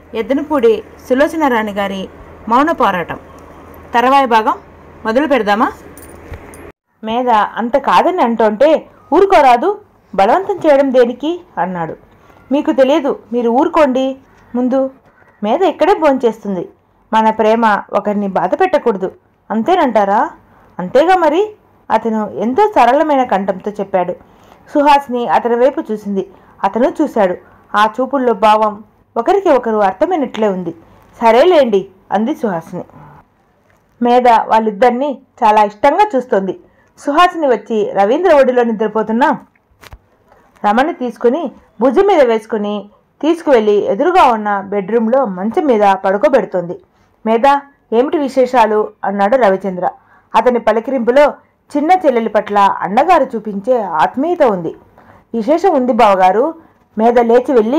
ఎద్దనపూడి సులోచనారాణి గారి మౌన పోరాటం తర్వాయి భాగం మొదలు పెడదామా మీద అంత కాదని అంటుంటే ఊరుకోరాదు బలవంతం చేయడం దేనికి అన్నాడు మీకు తెలియదు మీరు ఊరుకోండి ముందు మీద ఇక్కడే భోంచేస్తుంది మన ప్రేమ ఒకరిని బాధ పెట్టకూడదు అంతేనంటారా అంతేగా మరి అతను ఎంతో సరళమైన కంఠంతో చెప్పాడు సుహాసిని అతని వైపు చూసింది అతను చూశాడు ఆ చూపుల్లో భావం ఒకరికి ఒకరు అర్థమైనట్లే ఉంది సరేలేండి అంది సుహాసిని మేధ వాళ్ళిద్దరినీ చాలా ఇష్టంగా చూస్తోంది సుహాసిని వచ్చి రవీంద్ర ఒడిలో నిద్రపోతున్న రమణి తీసుకుని భుజం మీద వేసుకుని తీసుకువెళ్ళి ఎదురుగా ఉన్న బెడ్రూమ్లో మంచం మీద పడుకోబెడుతోంది మేధ ఏమిటి విశేషాలు అన్నాడు రవిచంద్ర అతని పలకరింపులో చిన్న చెల్లెలి పట్ల అన్నగారు చూపించే ఆత్మీయత ఉంది విశేషం ఉంది బావగారు మేధ లేచి వెళ్ళి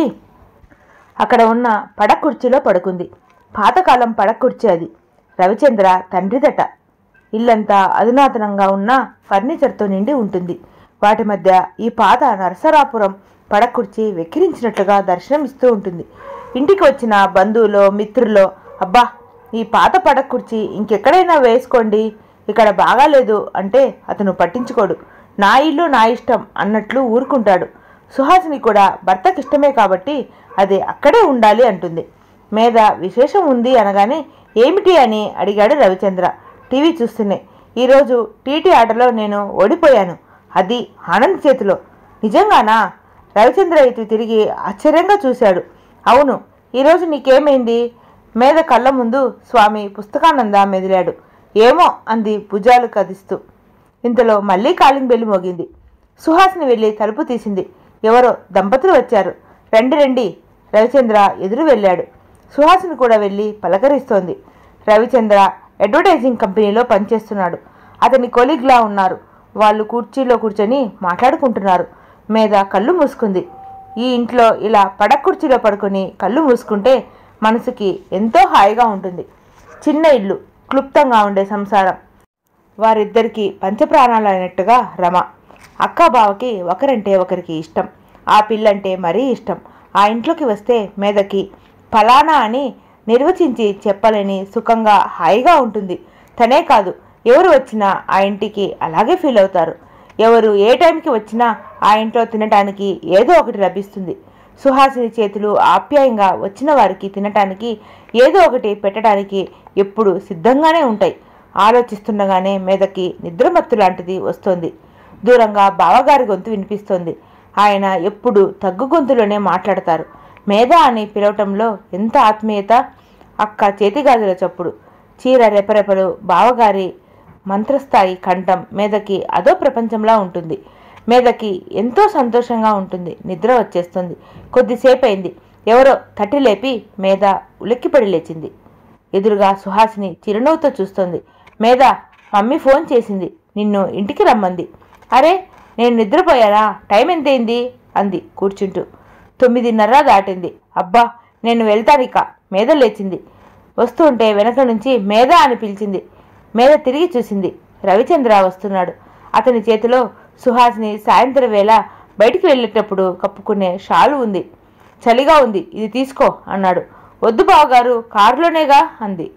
అక్కడ ఉన్న పడక కుర్చీలో పడుకుంది పాతకాలం పడక కుర్చీ అది రవిచంద్ర తండ్రిదట ఇల్లంతా అధునాతనంగా ఉన్న ఫర్నిచర్తో నిండి ఉంటుంది వాటి మధ్య ఈ పాత నరసరాపురం పడక కుర్చీ వెక్కిరించినట్లుగా దర్శనమిస్తూ ఉంటుంది ఇంటికి వచ్చిన బంధువులో మిత్రులో అబ్బా ఈ పాత పడక కుర్చీ ఇంకెక్కడైనా వేసుకోండి ఇక్కడ బాగాలేదు అంటే అతను పట్టించుకోడు నా ఇల్లు నా ఇష్టం అన్నట్లు ఊరుకుంటాడు సుహాసిని కూడా భర్తకి ఇష్టమే కాబట్టి అది అక్కడే ఉండాలి అంటుంది మీద విశేషం ఉంది అనగానే ఏమిటి అని అడిగాడు రవిచంద్ర టీవీ చూస్తూనే ఈరోజు టీటీ ఆటలో నేను ఓడిపోయాను అది ఆనంద్ చేతిలో నిజంగానా రవిచంద్ర ఇటు తిరిగి ఆశ్చర్యంగా చూశాడు అవును ఈరోజు నీకేమైంది మీద కళ్ళ ముందు స్వామి పుస్తకానంద మెదిలాడు ఏమో అంది భుజాలు కదిస్తూ ఇంతలో మళ్ళీ కాలింగ్ బెల్లి మోగింది సుహాసిని వెళ్ళి తలుపు తీసింది ఎవరో దంపతులు వచ్చారు రండి రండి రవిచంద్ర ఎదురు వెళ్ళాడు సుహాసిని కూడా వెళ్ళి పలకరిస్తోంది రవిచంద్ర అడ్వర్టైజింగ్ కంపెనీలో పనిచేస్తున్నాడు అతని కొలీగ్లా ఉన్నారు వాళ్ళు కుర్చీలో కూర్చొని మాట్లాడుకుంటున్నారు మీద కళ్ళు మూసుకుంది ఈ ఇంట్లో ఇలా పడక కుర్చీలో పడుకొని కళ్ళు మూసుకుంటే మనసుకి ఎంతో హాయిగా ఉంటుంది చిన్న ఇల్లు క్లుప్తంగా ఉండే సంసారం వారిద్దరికి పంచప్రాణాలు అయినట్టుగా రమ అక్క బావకి ఒకరంటే ఒకరికి ఇష్టం ఆ పిల్లంటే మరీ ఇష్టం ఆ ఇంట్లోకి వస్తే మీదకి ఫలానా అని నిర్వచించి చెప్పలేని సుఖంగా హాయిగా ఉంటుంది తనే కాదు ఎవరు వచ్చినా ఆ ఇంటికి అలాగే ఫీల్ అవుతారు ఎవరు ఏ టైంకి వచ్చినా ఆ ఇంట్లో తినటానికి ఏదో ఒకటి లభిస్తుంది సుహాసిని చేతులు ఆప్యాయంగా వచ్చిన వారికి తినటానికి ఏదో ఒకటి పెట్టడానికి ఎప్పుడు సిద్ధంగానే ఉంటాయి ఆలోచిస్తుండగానే మీదకి నిద్రమత్తు లాంటిది వస్తోంది దూరంగా బావగారి గొంతు వినిపిస్తోంది ఆయన ఎప్పుడు తగ్గు గొంతులోనే మాట్లాడతారు మేధ అని పిలవటంలో ఎంత ఆత్మీయత అక్క చేతిగాజుల చప్పుడు చీర రెపరెపలు బావగారి మంత్రస్థాయి కంఠం మీదకి అదో ప్రపంచంలా ఉంటుంది మీదకి ఎంతో సంతోషంగా ఉంటుంది నిద్ర వచ్చేస్తుంది కొద్దిసేపు అయింది ఎవరో తట్టి లేపి మీద ఉలిక్కిపడి లేచింది ఎదురుగా సుహాసిని చిరునవ్వుతో చూస్తోంది మీద మమ్మీ ఫోన్ చేసింది నిన్ను ఇంటికి రమ్మంది అరే నేను నిద్రపోయానా టైం ఎంతైంది అంది కూర్చుంటూ తొమ్మిదిన్నర దాటింది అబ్బా నేను వెళ్తానిక మీద లేచింది వస్తుంటే వెనక నుంచి మేధ అని పిలిచింది మేధ తిరిగి చూసింది రవిచంద్ర వస్తున్నాడు అతని చేతిలో సుహాసిని సాయంత్రం వేళ బయటికి వెళ్ళేటప్పుడు కప్పుకునే షాలు ఉంది చలిగా ఉంది ఇది తీసుకో అన్నాడు వద్దు బావగారు కారులోనేగా అంది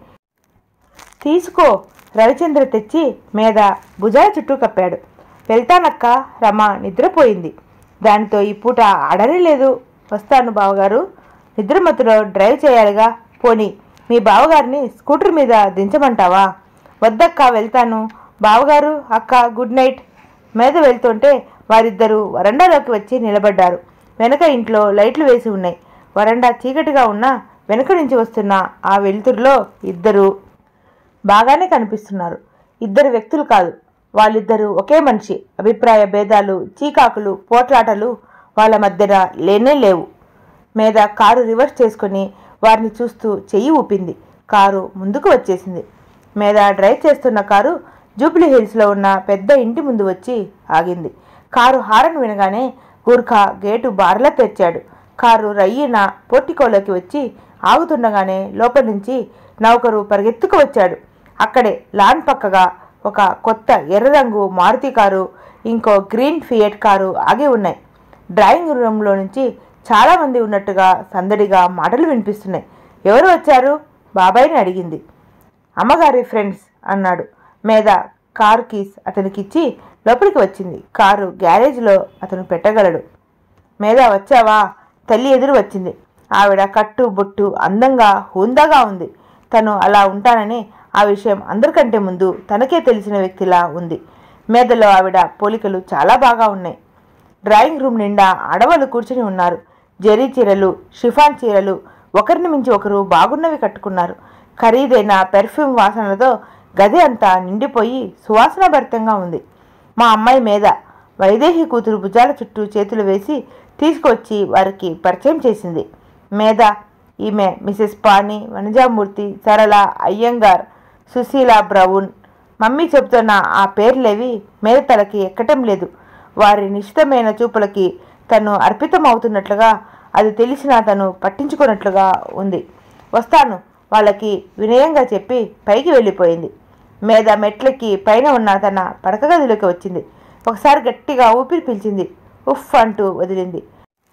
తీసుకో రవిచంద్ర తెచ్చి మీద భుజాల చుట్టూ కప్పాడు వెళ్తానక్క రమ నిద్రపోయింది దానితో ఈ పూట ఆడనే లేదు వస్తాను బావగారు నిద్రమత్తులో డ్రైవ్ చేయాలిగా పోని మీ బావగారిని స్కూటర్ మీద దించమంటావా వద్దక్క వెళ్తాను బావగారు అక్క గుడ్ నైట్ మీద వెళ్తుంటే వారిద్దరూ వరండాలోకి వచ్చి నిలబడ్డారు వెనక ఇంట్లో లైట్లు వేసి ఉన్నాయి వరండా చీకటిగా ఉన్నా వెనక నుంచి వస్తున్న ఆ వెలుతురులో ఇద్దరు బాగానే కనిపిస్తున్నారు ఇద్దరు వ్యక్తులు కాదు వాళ్ళిద్దరూ ఒకే మనిషి అభిప్రాయ భేదాలు చీకాకులు పోట్లాటలు వాళ్ళ మధ్యన లేనే లేవు మీద కారు రివర్స్ చేసుకుని వారిని చూస్తూ చెయ్యి ఊపింది కారు ముందుకు వచ్చేసింది మీద డ్రైవ్ చేస్తున్న కారు జూబ్లీ హిల్స్లో ఉన్న పెద్ద ఇంటి ముందు వచ్చి ఆగింది కారు హారన్ వినగానే గూర్ఖా గేటు బార్లా తెచ్చాడు కారు రయ్యిన పోర్టికోలోకి వచ్చి ఆగుతుండగానే లోపల నుంచి నౌకరు పరిగెత్తుకు వచ్చాడు అక్కడే లాన్ పక్కగా ఒక కొత్త ఎర్ర రంగు మారుతి కారు ఇంకో గ్రీన్ ఫియట్ కారు ఆగి ఉన్నాయి డ్రాయింగ్ రూమ్లో నుంచి చాలామంది ఉన్నట్టుగా సందడిగా మాటలు వినిపిస్తున్నాయి ఎవరు వచ్చారు బాబాయ్ని అడిగింది అమ్మగారి ఫ్రెండ్స్ అన్నాడు మీద కారు కీస్ అతనికిచ్చి లోపలికి వచ్చింది కారు గ్యారేజ్లో అతను పెట్టగలడు మీద వచ్చావా తల్లి ఎదురు వచ్చింది ఆవిడ కట్టు బొట్టు అందంగా హుందాగా ఉంది తను అలా ఉంటానని ఆ విషయం అందరికంటే ముందు తనకే తెలిసిన వ్యక్తిలా ఉంది మేదలో ఆవిడ పోలికలు చాలా బాగా ఉన్నాయి డ్రాయింగ్ రూమ్ నిండా ఆడవాళ్ళు కూర్చుని ఉన్నారు జరీ చీరలు షిఫాన్ చీరలు ఒకరిని మించి ఒకరు బాగున్నవి కట్టుకున్నారు ఖరీదైన పెర్ఫ్యూమ్ వాసనలతో గది అంతా నిండిపోయి సువాసనాభరితంగా ఉంది మా అమ్మాయి మీద వైదేహి కూతురు భుజాల చుట్టూ చేతులు వేసి తీసుకొచ్చి వారికి పరిచయం చేసింది మేధ ఈమె మిసెస్ పాని వనజామూర్తి సరళ అయ్యంగార్ సుశీల బ్రౌన్ మమ్మీ చెబుతున్న ఆ పేర్లేవి మీద తలకి ఎక్కటం లేదు వారి నిశ్చితమైన చూపులకి తను అర్పితమవుతున్నట్లుగా అది తెలిసినా తను పట్టించుకున్నట్లుగా ఉంది వస్తాను వాళ్ళకి వినయంగా చెప్పి పైకి వెళ్ళిపోయింది మీద మెట్లకి పైన ఉన్న తన పడక గదిలోకి వచ్చింది ఒకసారి గట్టిగా ఊపిరి పీల్చింది ఉఫ్ అంటూ వదిలింది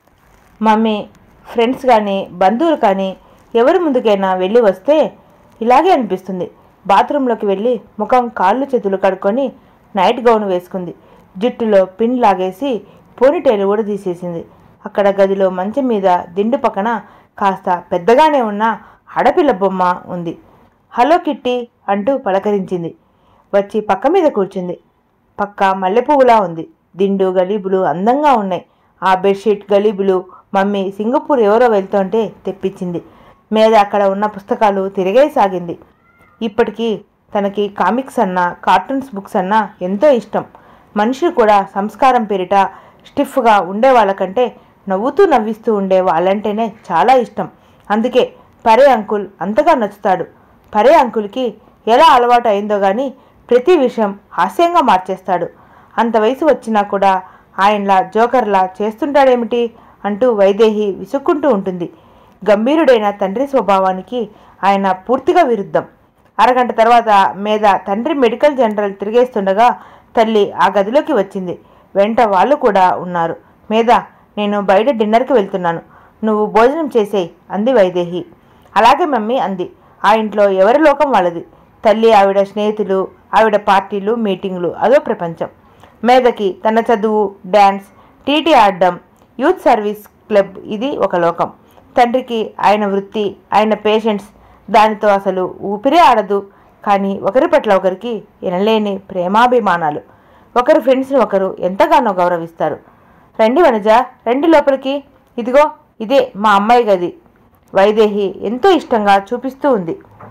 మమ్మీ ఫ్రెండ్స్ కానీ బంధువులు కానీ ఎవరి ముందుకైనా వెళ్ళి వస్తే ఇలాగే అనిపిస్తుంది బాత్రూంలోకి వెళ్ళి ముఖం కాళ్ళు చేతులు కడుక్కొని నైట్ గౌన్ వేసుకుంది జుట్టులో పిన్ లాగేసి పోనీటైల్ కూడా తీసేసింది అక్కడ గదిలో మంచం మీద దిండు పక్కన కాస్త పెద్దగానే ఉన్న ఆడపిల్ల బొమ్మ ఉంది హలో కిట్టి అంటూ పలకరించింది వచ్చి పక్క మీద కూర్చుంది పక్క మల్లెపువ్వులా ఉంది దిండు గలీబులు అందంగా ఉన్నాయి ఆ బెడ్షీట్ గలీబులు మమ్మీ సింగపూర్ ఎవరో వెళ్తుంటే తెప్పించింది మీద అక్కడ ఉన్న పుస్తకాలు తిరిగేసాగింది ఇప్పటికీ తనకి కామిక్స్ అన్నా కార్టూన్స్ బుక్స్ అన్నా ఎంతో ఇష్టం మనుషులు కూడా సంస్కారం పేరిట స్టిఫ్గా ఉండే వాళ్ళకంటే నవ్వుతూ నవ్విస్తూ ఉండే వాళ్ళంటేనే చాలా ఇష్టం అందుకే పరే అంకుల్ అంతగా నచ్చుతాడు పరే అంకుల్కి ఎలా అలవాటు అయిందో కానీ ప్రతి విషయం హాస్యంగా మార్చేస్తాడు అంత వయసు వచ్చినా కూడా ఆయనలా జోకర్లా చేస్తుంటాడేమిటి అంటూ వైదేహి విసుక్కుంటూ ఉంటుంది గంభీరుడైన తండ్రి స్వభావానికి ఆయన పూర్తిగా విరుద్ధం అరగంట తర్వాత మీద తండ్రి మెడికల్ జనరల్ తిరిగేస్తుండగా తల్లి ఆ గదిలోకి వచ్చింది వెంట వాళ్ళు కూడా ఉన్నారు మీద నేను బయట డిన్నర్కి వెళ్తున్నాను నువ్వు భోజనం చేసేయి అంది వైదేహి అలాగే మమ్మీ అంది ఆ ఇంట్లో ఎవరి లోకం వాళ్ళది తల్లి ఆవిడ స్నేహితులు ఆవిడ పార్టీలు మీటింగ్లు అదో ప్రపంచం మేధకి తన చదువు డ్యాన్స్ టీటీ ఆడడం యూత్ సర్వీస్ క్లబ్ ఇది ఒక లోకం తండ్రికి ఆయన వృత్తి ఆయన పేషెంట్స్ దానితో అసలు ఊపిరే ఆడదు కానీ ఒకరి పట్ల ఒకరికి ఎనలేని ప్రేమాభిమానాలు ఒకరి ఫ్రెండ్స్ని ఒకరు ఎంతగానో గౌరవిస్తారు రండి వనజ రండి లోపలికి ఇదిగో ఇదే మా అమ్మాయి గది వైదేహి ఎంతో ఇష్టంగా చూపిస్తూ ఉంది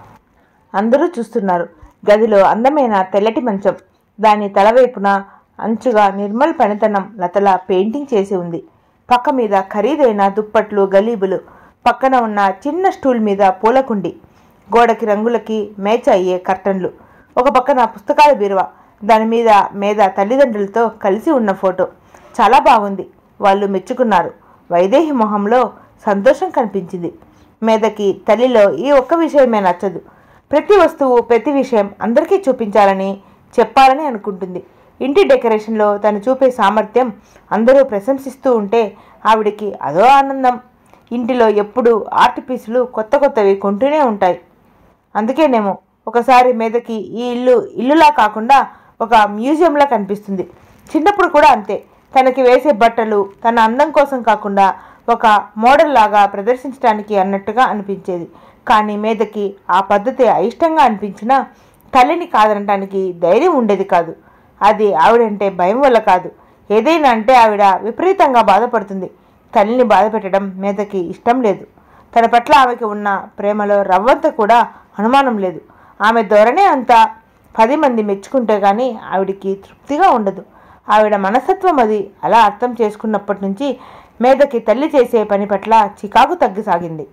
అందరూ చూస్తున్నారు గదిలో అందమైన తెల్లటి మంచం దాని తలవైపున అంచుగా నిర్మల్ పనితనం లతల పెయింటింగ్ చేసి ఉంది పక్క మీద ఖరీదైన దుప్పట్లు గలీబులు పక్కన ఉన్న చిన్న స్టూల్ మీద పూలకుండి గోడకి రంగులకి మేచ అయ్యే కర్టన్లు ఒక పక్కన పుస్తకాల బీరువా దాని మీద మీద తల్లిదండ్రులతో కలిసి ఉన్న ఫోటో చాలా బాగుంది వాళ్ళు మెచ్చుకున్నారు వైదేహి మొహంలో సంతోషం కనిపించింది మీదకి తల్లిలో ఈ ఒక్క విషయమే నచ్చదు ప్రతి వస్తువు ప్రతి విషయం అందరికీ చూపించాలని చెప్పాలని అనుకుంటుంది ఇంటి డెకరేషన్లో తను చూపే సామర్థ్యం అందరూ ప్రశంసిస్తూ ఉంటే ఆవిడికి అదో ఆనందం ఇంటిలో ఎప్పుడూ ఆర్ట్ పీసులు కొత్త కొత్తవి కొంటూనే ఉంటాయి అందుకేనేమో ఒకసారి మీదకి ఈ ఇల్లు ఇల్లులా కాకుండా ఒక మ్యూజియంలా కనిపిస్తుంది చిన్నప్పుడు కూడా అంతే తనకి వేసే బట్టలు తన అందం కోసం కాకుండా ఒక మోడల్ లాగా ప్రదర్శించడానికి అన్నట్టుగా అనిపించేది కానీ మీదకి ఆ పద్ధతి అయిష్టంగా అనిపించినా తల్లిని కాదనటానికి ధైర్యం ఉండేది కాదు అది ఆవిడంటే భయం వల్ల కాదు ఏదైనా అంటే ఆవిడ విపరీతంగా బాధపడుతుంది తల్లిని బాధ పెట్టడం మీదకి ఇష్టం లేదు తన పట్ల ఆమెకి ఉన్న ప్రేమలో రవ్వంత కూడా అనుమానం లేదు ఆమె ధోరణే అంతా పది మంది మెచ్చుకుంటే కానీ ఆవిడికి తృప్తిగా ఉండదు ఆవిడ మనస్తత్వం అది అలా అర్థం చేసుకున్నప్పటి నుంచి మీదకి తల్లి చేసే పని పట్ల చికాకు తగ్గిసాగింది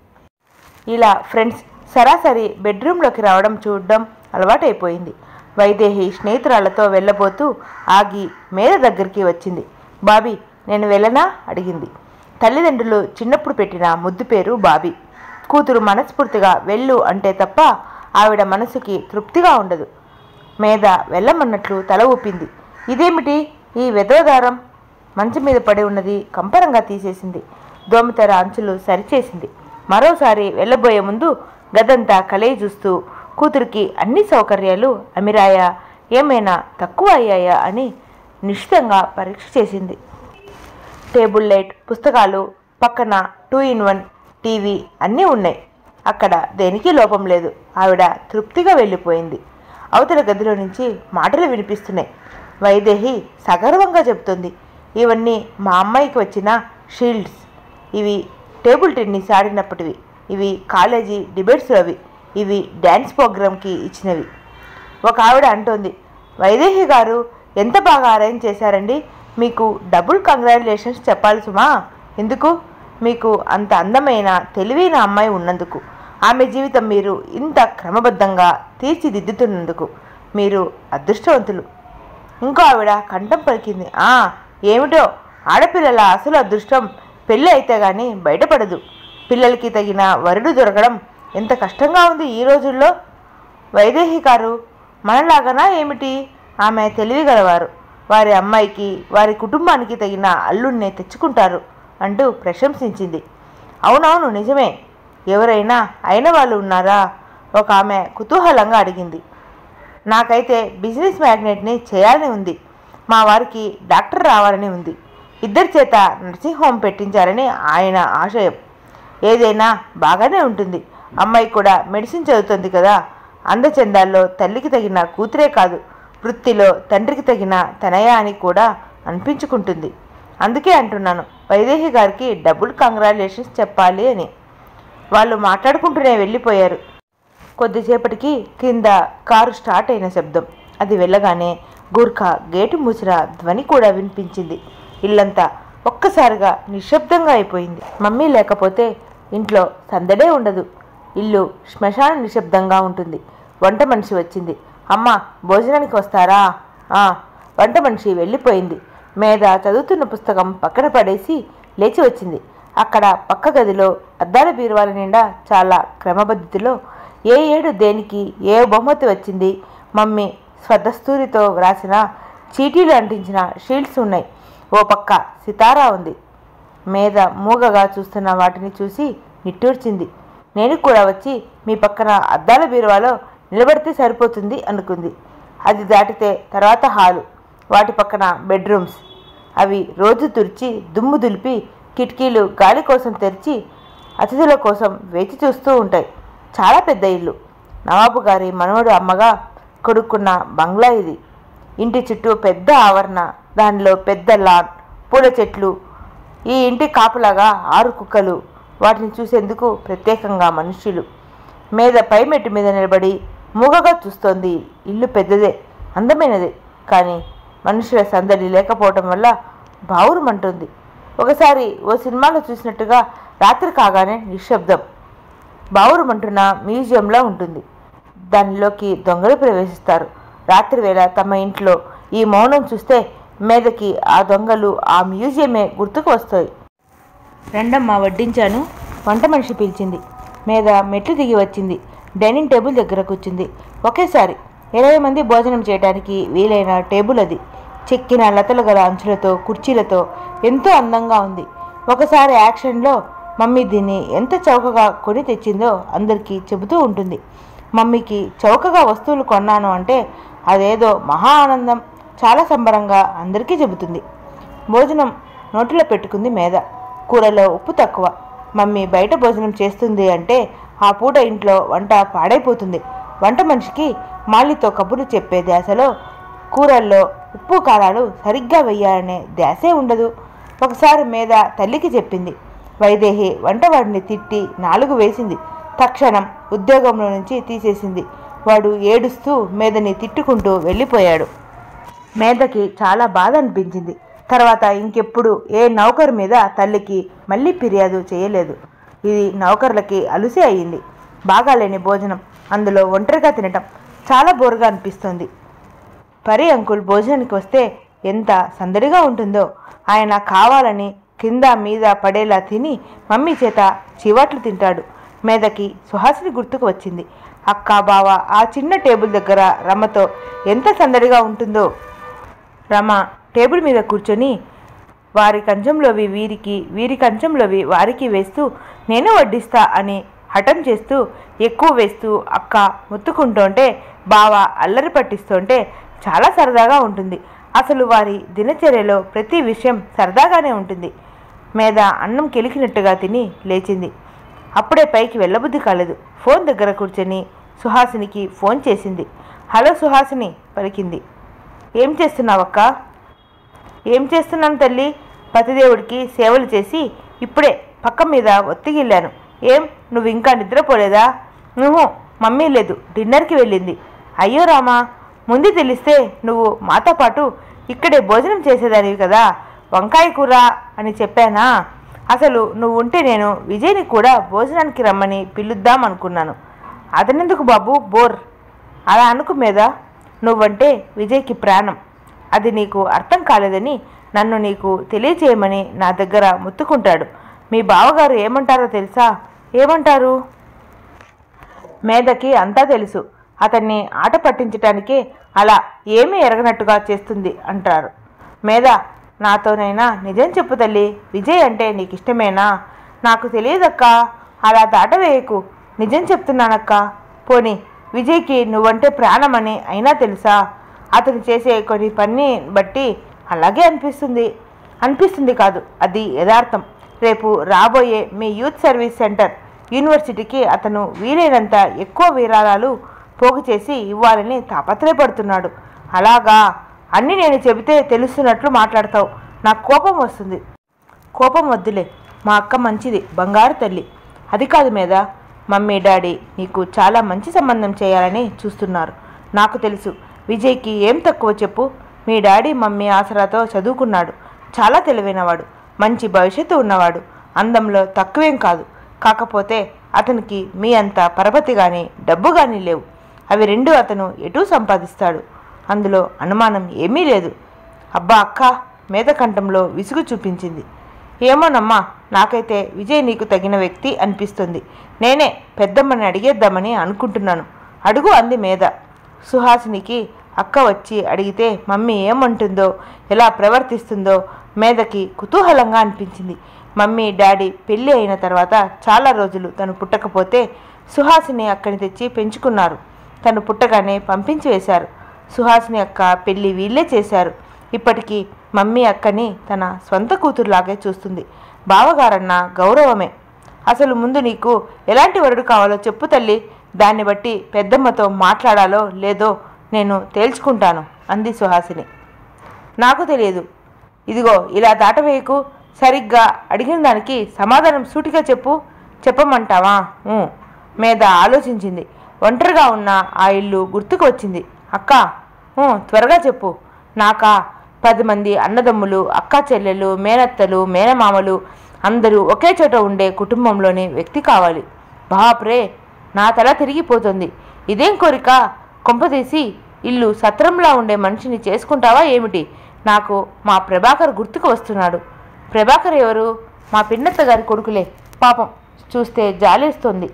ఇలా ఫ్రెండ్స్ సరాసరి బెడ్రూమ్లోకి రావడం చూడడం అలవాటైపోయింది వైదేహి స్నేహితురాలతో వెళ్ళబోతూ ఆగి మేద దగ్గరికి వచ్చింది బాబీ నేను వెళ్ళనా అడిగింది తల్లిదండ్రులు చిన్నప్పుడు పెట్టిన ముద్దు పేరు బాబీ కూతురు మనస్ఫూర్తిగా వెళ్ళు అంటే తప్ప ఆవిడ మనసుకి తృప్తిగా ఉండదు మేధ వెళ్ళమన్నట్లు తల ఊపింది ఇదేమిటి ఈ వెదవదారం మంచం మీద పడి ఉన్నది కంపరంగా తీసేసింది దోమతెర అంచులు సరిచేసింది మరోసారి వెళ్ళబోయే ముందు గదంతా కలయి చూస్తూ కూతురికి అన్ని సౌకర్యాలు అమిరాయా ఏమైనా తక్కువ అయ్యాయా అని నిశ్చితంగా పరీక్ష చేసింది టేబుల్ లైట్ పుస్తకాలు పక్కన టూ ఇన్ వన్ టీవీ అన్నీ ఉన్నాయి అక్కడ దేనికి లోపం లేదు ఆవిడ తృప్తిగా వెళ్ళిపోయింది అవతల గదిలో నుంచి మాటలు వినిపిస్తున్నాయి వైదేహి సగర్వంగా చెబుతుంది ఇవన్నీ మా అమ్మాయికి వచ్చిన షీల్డ్స్ ఇవి టేబుల్ టెన్నిస్ ఆడినప్పటివి ఇవి కాలేజీ డిబేట్స్లో అవి ఇవి డ్యాన్స్ ప్రోగ్రామ్కి ఇచ్చినవి ఒక ఆవిడ అంటోంది వైదేహి గారు ఎంత బాగా అరేంజ్ చేశారండి మీకు డబుల్ కంగ్రాచులేషన్స్ చెప్పాలి సుమా ఎందుకు మీకు అంత అందమైన తెలివైన అమ్మాయి ఉన్నందుకు ఆమె జీవితం మీరు ఇంత క్రమబద్ధంగా తీర్చిదిద్దుతున్నందుకు మీరు అదృష్టవంతులు ఇంకో ఆవిడ కంఠం పలికింది ఆ ఏమిటో ఆడపిల్లల అసలు అదృష్టం పెళ్ళి అయితే గాని బయటపడదు పిల్లలకి తగిన వరుడు దొరకడం ఎంత కష్టంగా ఉంది ఈ రోజుల్లో వైదేహి గారు మనలాగనా ఏమిటి ఆమె తెలివిగలవారు వారి అమ్మాయికి వారి కుటుంబానికి తగిన అల్లుడిని తెచ్చుకుంటారు అంటూ ప్రశంసించింది అవునవును నిజమే ఎవరైనా అయిన వాళ్ళు ఉన్నారా ఒక ఆమె కుతూహలంగా అడిగింది నాకైతే బిజినెస్ మ్యాగ్నెట్ని చేయాలని ఉంది మా వారికి డాక్టర్ రావాలని ఉంది ఇద్దరి చేత నర్సింగ్ హోమ్ పెట్టించాలని ఆయన ఆశయం ఏదైనా బాగానే ఉంటుంది అమ్మాయి కూడా మెడిసిన్ చదువుతుంది కదా అందచందాల్లో తల్లికి తగిన కూతురే కాదు వృత్తిలో తండ్రికి తగిన తనయ అని కూడా అనిపించుకుంటుంది అందుకే అంటున్నాను వైదేహి గారికి డబుల్ కంగ్రాచులేషన్స్ చెప్పాలి అని వాళ్ళు మాట్లాడుకుంటూనే వెళ్ళిపోయారు కొద్దిసేపటికి కింద కారు స్టార్ట్ అయిన శబ్దం అది వెళ్ళగానే గూర్ఖా గేటు మూసిన ధ్వని కూడా వినిపించింది ఇల్లంతా ఒక్కసారిగా నిశ్శబ్దంగా అయిపోయింది మమ్మీ లేకపోతే ఇంట్లో సందడే ఉండదు ఇల్లు శ్మశాన నిశ్శబ్దంగా ఉంటుంది వంట మనిషి వచ్చింది అమ్మ భోజనానికి వస్తారా "ఆ." వంట మనిషి వెళ్ళిపోయింది మీద చదువుతున్న పుస్తకం పక్కన పడేసి లేచి వచ్చింది అక్కడ పక్క గదిలో అద్దాల బీరువాల నిండా చాలా క్రమపద్ధతిలో ఏ ఏడు దేనికి ఏ బహుమతి వచ్చింది మమ్మీ స్వదస్తూరితో వ్రాసిన చీటీలు అంటించిన షీల్డ్స్ ఉన్నాయి ఓ పక్క సితారా ఉంది మీద మూగగా చూస్తున్న వాటిని చూసి నిట్టూర్చింది నేను కూడా వచ్చి మీ పక్కన అద్దాల బీరువాలో నిలబడితే సరిపోతుంది అనుకుంది అది దాటితే తర్వాత హాలు వాటి పక్కన బెడ్రూమ్స్ అవి రోజు తుడిచి దుమ్ము దులిపి కిటికీలు గాలి కోసం తెరిచి అతిథుల కోసం వేచి చూస్తూ ఉంటాయి చాలా పెద్ద ఇల్లు నవాబు గారి మనవడు అమ్మగా కొడుకున్న బంగ్లా ఇది ఇంటి చుట్టూ పెద్ద ఆవరణ దానిలో పెద్ద లాన్ పూల చెట్లు ఈ ఇంటి కాపులాగా ఆరు కుక్కలు వాటిని చూసేందుకు ప్రత్యేకంగా మనుష్యులు మీద పై మెట్టు మీద నిలబడి మూగగా చూస్తోంది ఇల్లు పెద్దదే అందమైనదే కానీ మనుషుల సందడి లేకపోవటం వల్ల బావురుమంటుంది ఒకసారి ఓ సినిమాలో చూసినట్టుగా రాత్రి కాగానే నిశ్శబ్దం బావురుమంటున్న మ్యూజియంలా ఉంటుంది దానిలోకి దొంగలు ప్రవేశిస్తారు రాత్రి వేళ తమ ఇంట్లో ఈ మౌనం చూస్తే మీదకి ఆ దొంగలు ఆ మ్యూజియమే గుర్తుకు వస్తాయి రెండమ్మ వడ్డించాను వంట మనిషి పిలిచింది మీద మెట్లు దిగి వచ్చింది డైనింగ్ టేబుల్ దగ్గర కూర్చుంది ఒకేసారి ఇరవై మంది భోజనం చేయడానికి వీలైన టేబుల్ అది చెక్కిన లతలు గల అంచులతో కుర్చీలతో ఎంతో అందంగా ఉంది ఒకసారి యాక్షన్లో మమ్మీ దీన్ని ఎంత చౌకగా కొని తెచ్చిందో అందరికీ చెబుతూ ఉంటుంది మమ్మీకి చౌకగా వస్తువులు కొన్నాను అంటే అదేదో మహా ఆనందం చాలా సంబరంగా అందరికీ చెబుతుంది భోజనం నోటిలో పెట్టుకుంది మేధ కూరలో ఉప్పు తక్కువ మమ్మీ బయట భోజనం చేస్తుంది అంటే ఆ పూట ఇంట్లో వంట పాడైపోతుంది వంట మనిషికి మాలితో కబుర్లు చెప్పే ధ్యాసలో కూరల్లో ఉప్పు కారాలు సరిగ్గా వెయ్యాలనే ధ్యాసే ఉండదు ఒకసారి మీద తల్లికి చెప్పింది వైదేహి వంటవాడిని తిట్టి నాలుగు వేసింది తక్షణం ఉద్యోగంలో నుంచి తీసేసింది వాడు ఏడుస్తూ మేదని తిట్టుకుంటూ వెళ్ళిపోయాడు మేధకి చాలా బాధ అనిపించింది తర్వాత ఇంకెప్పుడు ఏ నౌకరు మీద తల్లికి మళ్ళీ ఫిర్యాదు చేయలేదు ఇది నౌకర్లకి అలుసే అయ్యింది బాగాలేని భోజనం అందులో ఒంటరిగా తినటం చాలా బోరుగా అనిపిస్తుంది పరి అంకుల్ భోజనానికి వస్తే ఎంత సందడిగా ఉంటుందో ఆయన కావాలని కింద మీద పడేలా తిని మమ్మీ చేత చివాట్లు తింటాడు మీదకి సుహాసిని గుర్తుకు వచ్చింది అక్క బావ ఆ చిన్న టేబుల్ దగ్గర రమ్మతో ఎంత సందడిగా ఉంటుందో రమ టేబుల్ మీద కూర్చొని వారి కంచంలోవి వీరికి వీరి కంచంలోవి వారికి వేస్తూ నేను వడ్డిస్తా అని హఠం చేస్తూ ఎక్కువ వేస్తూ అక్క ముత్తుకుంటుంటే బావ అల్లరి పట్టిస్తుంటే చాలా సరదాగా ఉంటుంది అసలు వారి దినచర్యలో ప్రతి విషయం సరదాగానే ఉంటుంది మీద అన్నం కెలికినట్టుగా తిని లేచింది అప్పుడే పైకి వెళ్ళబుద్ధి కాలేదు ఫోన్ దగ్గర కూర్చొని సుహాసినికి ఫోన్ చేసింది హలో సుహాసిని పలికింది ఏం చేస్తున్నావక్క ఏం చేస్తున్నాను తల్లి పతిదేవుడికి సేవలు చేసి ఇప్పుడే పక్క మీద ఒత్తిగిల్లాను ఏం నువ్వు ఇంకా నిద్రపోలేదా నువ్వు మమ్మీ లేదు డిన్నర్కి వెళ్ళింది అయ్యో రామా ముందు తెలిస్తే నువ్వు మాతో పాటు ఇక్కడే భోజనం చేసేదానివి కదా వంకాయ కూర అని చెప్పానా అసలు నువ్వు ఉంటే నేను విజయ్ని కూడా భోజనానికి రమ్మని పిలుద్దాం అనుకున్నాను అతనెందుకు బాబు బోర్ అలా అనుకు మీద నువ్వంటే విజయ్కి ప్రాణం అది నీకు అర్థం కాలేదని నన్ను నీకు తెలియచేయమని నా దగ్గర ముత్తుకుంటాడు మీ బావగారు ఏమంటారో తెలుసా ఏమంటారు మేధకి అంతా తెలుసు అతన్ని ఆట పట్టించటానికే అలా ఏమీ ఎరగనట్టుగా చేస్తుంది అంటారు మేధ నాతోనైనా నిజం చెప్పు తల్లి విజయ్ అంటే నీకు ఇష్టమేనా నాకు తెలియదక్కా అలా దాటవేయకు నిజం చెప్తున్నానక్క పోనీ విజయ్కి నువ్వంటే ప్రాణమని అయినా తెలుసా అతను చేసే కొన్ని పని బట్టి అలాగే అనిపిస్తుంది అనిపిస్తుంది కాదు అది యథార్థం రేపు రాబోయే మీ యూత్ సర్వీస్ సెంటర్ యూనివర్సిటీకి అతను వీలైనంత ఎక్కువ విరాళాలు పోగు చేసి ఇవ్వాలని తాపత్రయపడుతున్నాడు అలాగా అన్నీ నేను చెబితే తెలుస్తున్నట్లు మాట్లాడతావు నాకు కోపం వస్తుంది కోపం వద్దులే మా అక్క మంచిది బంగారు తల్లి అది కాదు మీద మమ్మీ డాడీ నీకు చాలా మంచి సంబంధం చేయాలని చూస్తున్నారు నాకు తెలుసు విజయ్కి ఏం తక్కువ చెప్పు మీ డాడీ మమ్మీ ఆసరాతో చదువుకున్నాడు చాలా తెలివైనవాడు మంచి భవిష్యత్తు ఉన్నవాడు అందంలో తక్కువేం కాదు కాకపోతే అతనికి మీ అంత పరపతి కానీ డబ్బు కానీ లేవు అవి రెండు అతను ఎటూ సంపాదిస్తాడు అందులో అనుమానం ఏమీ లేదు అబ్బా అక్క మేధకంఠంలో విసుగు చూపించింది ఏమోనమ్మా నాకైతే విజయ్ నీకు తగిన వ్యక్తి అనిపిస్తుంది నేనే పెద్దమ్మని అడిగేద్దామని అనుకుంటున్నాను అడుగు అంది మేధ సుహాసినికి అక్క వచ్చి అడిగితే మమ్మీ ఏమంటుందో ఎలా ప్రవర్తిస్తుందో మేధకి కుతూహలంగా అనిపించింది మమ్మీ డాడీ పెళ్ళి అయిన తర్వాత చాలా రోజులు తను పుట్టకపోతే సుహాసిని అక్కని తెచ్చి పెంచుకున్నారు తను పుట్టగానే పంపించి వేశారు సుహాసిని అక్క పెళ్ళి వీళ్ళే చేశారు ఇప్పటికీ మమ్మీ అక్కని తన సొంత కూతురులాగే చూస్తుంది బావగారన్న గౌరవమే అసలు ముందు నీకు ఎలాంటి వరుడు కావాలో చెప్పు తల్లి దాన్ని బట్టి పెద్దమ్మతో మాట్లాడాలో లేదో నేను తేల్చుకుంటాను అంది సుహాసిని నాకు తెలియదు ఇదిగో ఇలా దాటవేయకు సరిగ్గా అడిగిన దానికి సమాధానం సూటిగా చెప్పు చెప్పమంటావా ఊ. మీద ఆలోచించింది ఒంటరిగా ఉన్న ఆ ఇల్లు గుర్తుకు వచ్చింది అక్క ఊ, త్వరగా చెప్పు నాకా పది మంది అన్నదమ్ములు అక్క చెల్లెలు మేనత్తలు మేనమామలు అందరూ ఒకే చోట ఉండే కుటుంబంలోని వ్యక్తి కావాలి బాప్రే నా తల తిరిగిపోతుంది ఇదేం కోరిక కొంపదీసి ఇల్లు సత్రంలా ఉండే మనిషిని చేసుకుంటావా ఏమిటి నాకు మా ప్రభాకర్ గుర్తుకు వస్తున్నాడు ప్రభాకర్ ఎవరు మా పిన్నత్త గారి కొడుకులే పాపం చూస్తే జాలేస్తుంది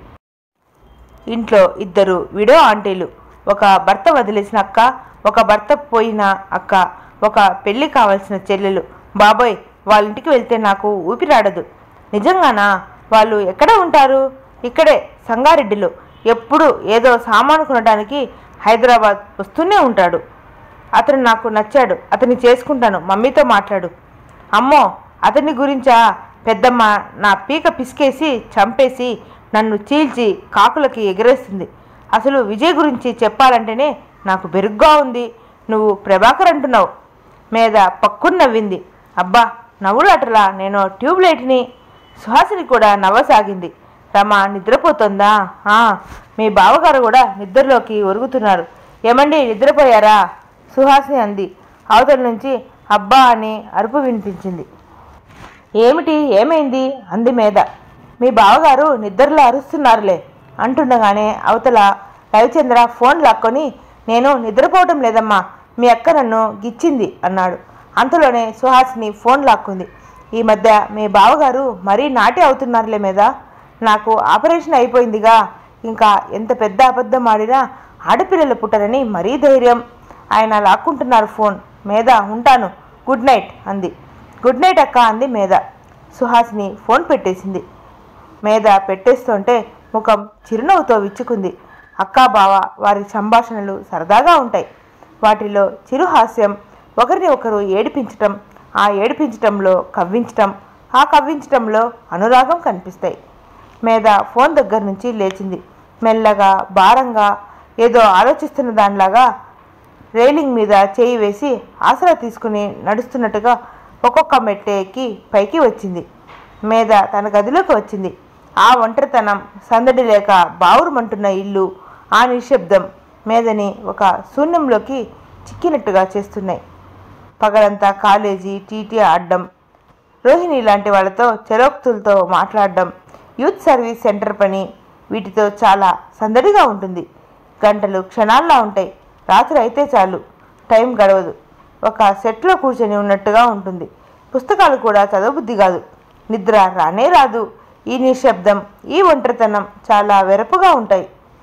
ఇంట్లో ఇద్దరు విడో ఆంటీలు ఒక భర్త వదిలేసిన అక్క ఒక భర్త పోయిన అక్క ఒక పెళ్లి కావాల్సిన చెల్లెలు బాబోయ్ వాళ్ళ ఇంటికి వెళ్తే నాకు ఊపిరాడదు నిజంగానా వాళ్ళు ఎక్కడ ఉంటారు ఇక్కడే సంగారెడ్డిలో ఎప్పుడు ఏదో సామాను కొనడానికి హైదరాబాద్ వస్తూనే ఉంటాడు అతను నాకు నచ్చాడు అతన్ని చేసుకుంటాను మమ్మీతో మాట్లాడు అమ్మో అతని గురించా పెద్దమ్మ నా పీక పిసికేసి చంపేసి నన్ను చీల్చి కాకులకి ఎగరేస్తుంది అసలు విజయ్ గురించి చెప్పాలంటేనే నాకు బెరుగ్గా ఉంది నువ్వు ప్రభాకర్ అంటున్నావు మీద పక్కున నవ్వింది అబ్బా నవ్వులాటలా నేను ట్యూబ్ లైట్ని సుహాసిని కూడా నవ్వసాగింది రమ నిద్రపోతుందా ఆ, మీ బావగారు కూడా నిద్రలోకి ఒరుగుతున్నారు ఏమండి నిద్రపోయారా సుహాసిని అంది అవతల నుంచి అబ్బా అని అరుపు వినిపించింది ఏమిటి ఏమైంది అంది మీద మీ బావగారు నిద్రలో అరుస్తున్నారులే అంటుండగానే అవతల రవిచంద్ర ఫోన్ లాక్కొని నేను నిద్రపోవటం లేదమ్మా మీ అక్క నన్ను గిచ్చింది అన్నాడు అంతలోనే సుహాసిని ఫోన్ లాక్కుంది ఈ మధ్య మీ బావగారు మరీ నాటి అవుతున్నారులే మీద నాకు ఆపరేషన్ అయిపోయిందిగా ఇంకా ఎంత పెద్ద అబద్ధం ఆడినా ఆడపిల్లలు పుట్టరని మరీ ధైర్యం ఆయన లాక్కుంటున్నారు ఫోన్ మీద ఉంటాను గుడ్ నైట్ అంది గుడ్ నైట్ అక్క అంది మేధ సుహాసిని ఫోన్ పెట్టేసింది మేధ పెట్టేస్తుంటే ముఖం చిరునవ్వుతో విచ్చుకుంది అక్కా బావ వారి సంభాషణలు సరదాగా ఉంటాయి వాటిలో చిరుహాస్యం ఒకరిని ఒకరు ఏడిపించటం ఆ ఏడిపించటంలో కవ్వించటం ఆ కవ్వించటంలో అనురాగం కనిపిస్తాయి మేధ ఫోన్ దగ్గర నుంచి లేచింది మెల్లగా భారంగా ఏదో ఆలోచిస్తున్న దానిలాగా రైలింగ్ మీద చేయి వేసి ఆసరా తీసుకుని నడుస్తున్నట్టుగా ఒక్కొక్క మెట్టు ఎక్కి పైకి వచ్చింది మేధ తన గదిలోకి వచ్చింది ఆ ఒంటరితనం సందడి లేక బావురుమంటున్న ఇల్లు ఆ నిశ్శబ్దం మేధని ఒక శూన్యంలోకి చిక్కినట్టుగా చేస్తున్నాయి పగలంతా కాలేజీ టీటీ ఆడడం రోహిణి లాంటి వాళ్ళతో చెరోక్తులతో మాట్లాడడం యూత్ సర్వీస్ సెంటర్ పని వీటితో చాలా సందడిగా ఉంటుంది గంటలు క్షణాల్లో ఉంటాయి రాత్రి అయితే చాలు టైం గడవదు ఒక సెట్లో కూర్చొని ఉన్నట్టుగా ఉంటుంది పుస్తకాలు కూడా చదవబుద్ధి కాదు నిద్ర రానే రాదు ఈ నిశ్శబ్దం ఈ ఒంటరితనం చాలా వెరపుగా ఉంటాయి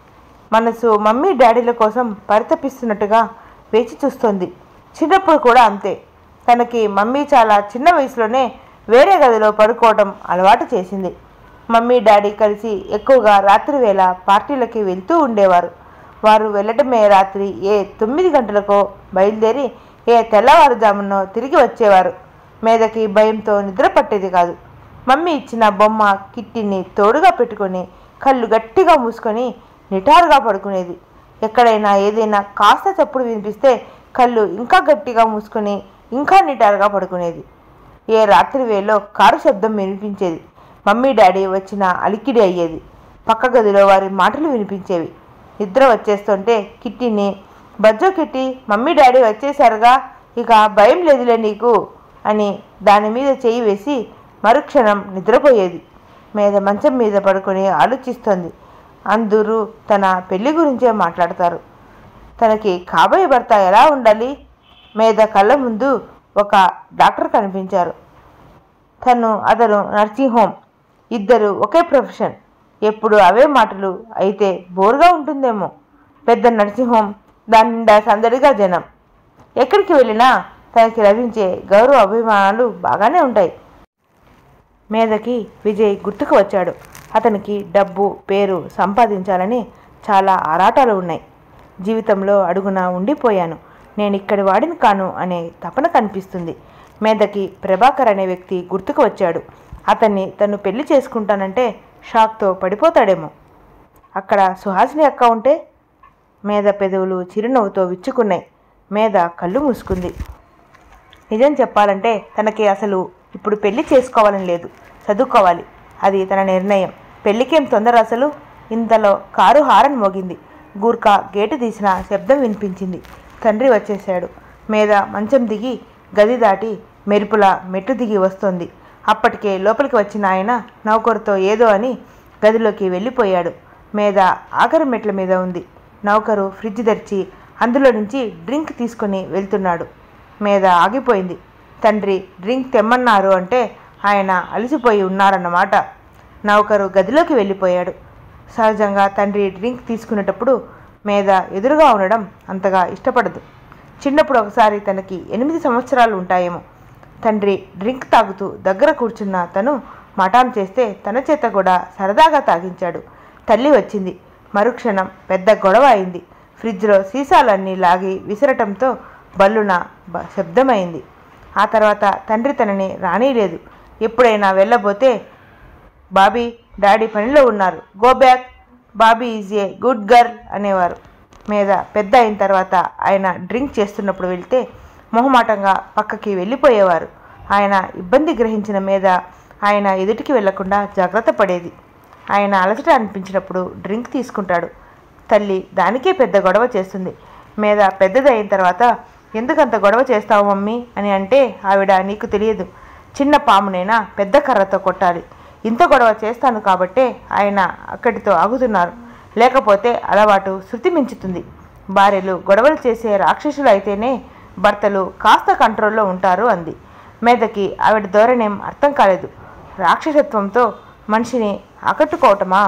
మనసు మమ్మీ డాడీల కోసం పరితపిస్తున్నట్టుగా వేచి చూస్తోంది చిన్నప్పుడు కూడా అంతే తనకి మమ్మీ చాలా చిన్న వయసులోనే వేరే గదిలో పడుకోవడం అలవాటు చేసింది మమ్మీ డాడీ కలిసి ఎక్కువగా రాత్రి వేళ పార్టీలకి వెళ్తూ ఉండేవారు వారు వెళ్ళటమే రాత్రి ఏ తొమ్మిది గంటలకో బయలుదేరి ఏ తెల్లవారుజామునో తిరిగి వచ్చేవారు మీదకి భయంతో నిద్ర పట్టేది కాదు మమ్మీ ఇచ్చిన బొమ్మ కిట్టిని తోడుగా పెట్టుకొని కళ్ళు గట్టిగా మూసుకొని నిటారుగా పడుకునేది ఎక్కడైనా ఏదైనా కాస్త చప్పుడు వినిపిస్తే కళ్ళు ఇంకా గట్టిగా మూసుకొని ఇంకా నిటారుగా పడుకునేది ఏ రాత్రి వేళలో కారు శబ్దం వినిపించేది మమ్మీ డాడీ వచ్చిన అలికిడి అయ్యేది పక్క గదిలో వారి మాటలు వినిపించేవి నిద్ర వచ్చేస్తుంటే కిట్టిని బజ్జో కిట్టి మమ్మీ డాడీ వచ్చేసారుగా ఇక భయం లేదులే నీకు అని దాని మీద చేయి వేసి మరుక్షణం నిద్రపోయేది మీద మంచం మీద పడుకొని ఆలోచిస్తోంది అందరూ తన పెళ్లి గురించే మాట్లాడతారు తనకి కాబోయే భర్త ఎలా ఉండాలి మీద కళ్ళ ముందు ఒక డాక్టర్ కనిపించారు తను అతను నర్సింగ్ హోమ్ ఇద్దరు ఒకే ప్రొఫెషన్ ఎప్పుడు అవే మాటలు అయితే బోరుగా ఉంటుందేమో పెద్ద నర్సింగ్ హోమ్ దాని నిండా సందడిగా జనం ఎక్కడికి వెళ్ళినా తనకి లభించే గౌరవ అభిమానాలు బాగానే ఉంటాయి మీదకి విజయ్ గుర్తుకు వచ్చాడు అతనికి డబ్బు పేరు సంపాదించాలని చాలా ఆరాటాలు ఉన్నాయి జీవితంలో అడుగున ఉండిపోయాను నేను ఇక్కడి వాడిని కాను అనే తపన కనిపిస్తుంది మీదకి ప్రభాకర్ అనే వ్యక్తి గుర్తుకు వచ్చాడు అతన్ని తను పెళ్లి చేసుకుంటానంటే షాక్తో పడిపోతాడేమో అక్కడ సుహాసిని అక్క ఉంటే మీద పెదవులు చిరునవ్వుతో విచ్చుకున్నాయి మీద కళ్ళు మూసుకుంది నిజం చెప్పాలంటే తనకి అసలు ఇప్పుడు పెళ్లి చేసుకోవాలని లేదు చదువుకోవాలి అది తన నిర్ణయం పెళ్లికేం తొందర అసలు ఇంతలో కారు హారన్ మోగింది గూర్ఖా గేటు తీసిన శబ్దం వినిపించింది తండ్రి వచ్చేశాడు మీద మంచం దిగి గది దాటి మెరుపుల మెట్టు దిగి వస్తోంది అప్పటికే లోపలికి వచ్చిన ఆయన నౌకరుతో ఏదో అని గదిలోకి వెళ్ళిపోయాడు మీద ఆఖరి మెట్ల మీద ఉంది నౌకరు ఫ్రిడ్జ్ తెరిచి అందులో నుంచి డ్రింక్ తీసుకొని వెళ్తున్నాడు మీద ఆగిపోయింది తండ్రి డ్రింక్ తెమ్మన్నారు అంటే ఆయన అలసిపోయి ఉన్నారన్నమాట నౌకరు గదిలోకి వెళ్ళిపోయాడు సహజంగా తండ్రి డ్రింక్ తీసుకునేటప్పుడు మీద ఎదురుగా ఉండడం అంతగా ఇష్టపడదు చిన్నప్పుడు ఒకసారి తనకి ఎనిమిది సంవత్సరాలు ఉంటాయేమో తండ్రి డ్రింక్ తాగుతూ దగ్గర కూర్చున్న తను మటాన్ చేస్తే తన చేత కూడా సరదాగా తాగించాడు తల్లి వచ్చింది మరుక్షణం పెద్ద గొడవ అయింది ఫ్రిడ్జ్లో సీసాలన్నీ లాగి విసరటంతో బల్లున బ శబ్దమైంది ఆ తర్వాత తండ్రి తనని రానీలేదు ఎప్పుడైనా వెళ్ళబోతే బాబీ డాడీ పనిలో ఉన్నారు go back Bobby is a good girl అనేవారు మీద పెద్ద అయిన తర్వాత ఆయన డ్రింక్ చేస్తున్నప్పుడు వెళ్తే మొహమాటంగా పక్కకి వెళ్ళిపోయేవారు ఆయన ఇబ్బంది గ్రహించిన మీద ఆయన ఎదుటికి వెళ్లకుండా జాగ్రత్త పడేది ఆయన అలసట అనిపించినప్పుడు డ్రింక్ తీసుకుంటాడు తల్లి దానికే పెద్ద గొడవ చేస్తుంది మీద పెద్దది అయిన తర్వాత ఎందుకంత గొడవ చేస్తావు మమ్మీ అని అంటే ఆవిడ నీకు తెలియదు చిన్న పామునైనా పెద్ద కర్రతో కొట్టాలి ఇంత గొడవ చేస్తాను కాబట్టే ఆయన అక్కడితో ఆగుతున్నారు లేకపోతే అలవాటు శృతి మించుతుంది భార్యలు గొడవలు చేసే రాక్షసులు అయితేనే భర్తలు కాస్త కంట్రోల్లో ఉంటారు అంది మీదకి ఆవిడ ధోరణేం అర్థం కాలేదు రాక్షసత్వంతో మనిషిని ఆకట్టుకోవటమా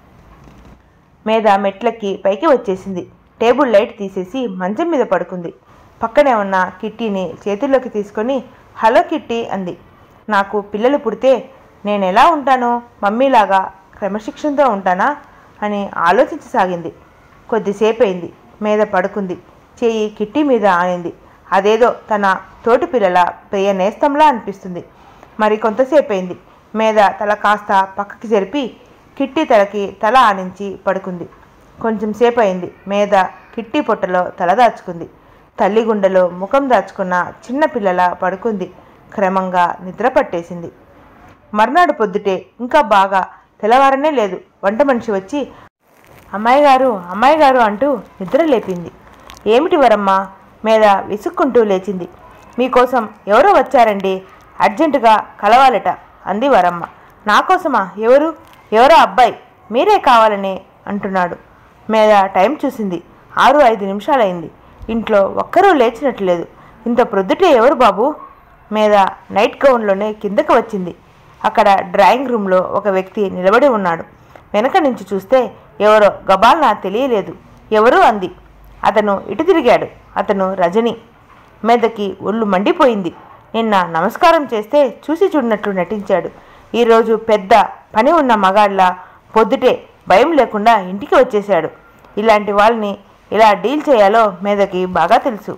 మీద మెట్లకి పైకి వచ్చేసింది టేబుల్ లైట్ తీసేసి మంచం మీద పడుకుంది పక్కనే ఉన్న కిట్టీని చేతుల్లోకి తీసుకొని హలో కిట్టి అంది నాకు పిల్లలు పుడితే నేను ఎలా ఉంటానో మమ్మీలాగా క్రమశిక్షణతో ఉంటానా అని ఆలోచించసాగింది కొద్దిసేపు అయింది మీద పడుకుంది చెయ్యి కిట్టి మీద ఆనింది అదేదో తన తోటి పిల్లల ప్రియ నేస్తంలా అనిపిస్తుంది మరి కొంతసేపు అయింది మీద తల కాస్త పక్కకి జరిపి కిట్టి తలకి తల ఆనించి పడుకుంది కొంచెం సేపు అయింది మీద కిట్టి పొట్టలో తల దాచుకుంది తల్లి గుండెలో ముఖం దాచుకున్న చిన్న పిల్లల పడుకుంది క్రమంగా నిద్ర పట్టేసింది మర్నాడు పొద్దుటే ఇంకా బాగా తెల్లవారనే లేదు వంట మనిషి వచ్చి అమ్మాయి గారు అమ్మాయి గారు అంటూ నిద్ర లేపింది ఏమిటి వరమ్మ మీద విసుక్కుంటూ లేచింది మీకోసం ఎవరో వచ్చారండి అర్జెంటుగా కలవాలట అంది వరమ్మ నా కోసమా ఎవరు ఎవరో అబ్బాయి మీరే కావాలని అంటున్నాడు మీద టైం చూసింది ఆరు ఐదు నిమిషాలైంది ఇంట్లో ఒక్కరూ లేచినట్లేదు ఇంత ప్రొద్దుటే ఎవరు బాబు మీద నైట్ గౌన్లోనే కిందకు వచ్చింది అక్కడ డ్రాయింగ్ రూమ్లో ఒక వ్యక్తి నిలబడి ఉన్నాడు వెనక నుంచి చూస్తే ఎవరో గబాల్నా తెలియలేదు ఎవరు అంది అతను ఇటు తిరిగాడు అతను రజని మీదకి ఒళ్ళు మండిపోయింది నిన్న నమస్కారం చేస్తే చూసి చూడనట్లు నటించాడు ఈరోజు పెద్ద పని ఉన్న మగాళ్ళ పొద్దుటే భయం లేకుండా ఇంటికి వచ్చేశాడు ఇలాంటి వాళ్ళని ఇలా డీల్ చేయాలో మీదకి బాగా తెలుసు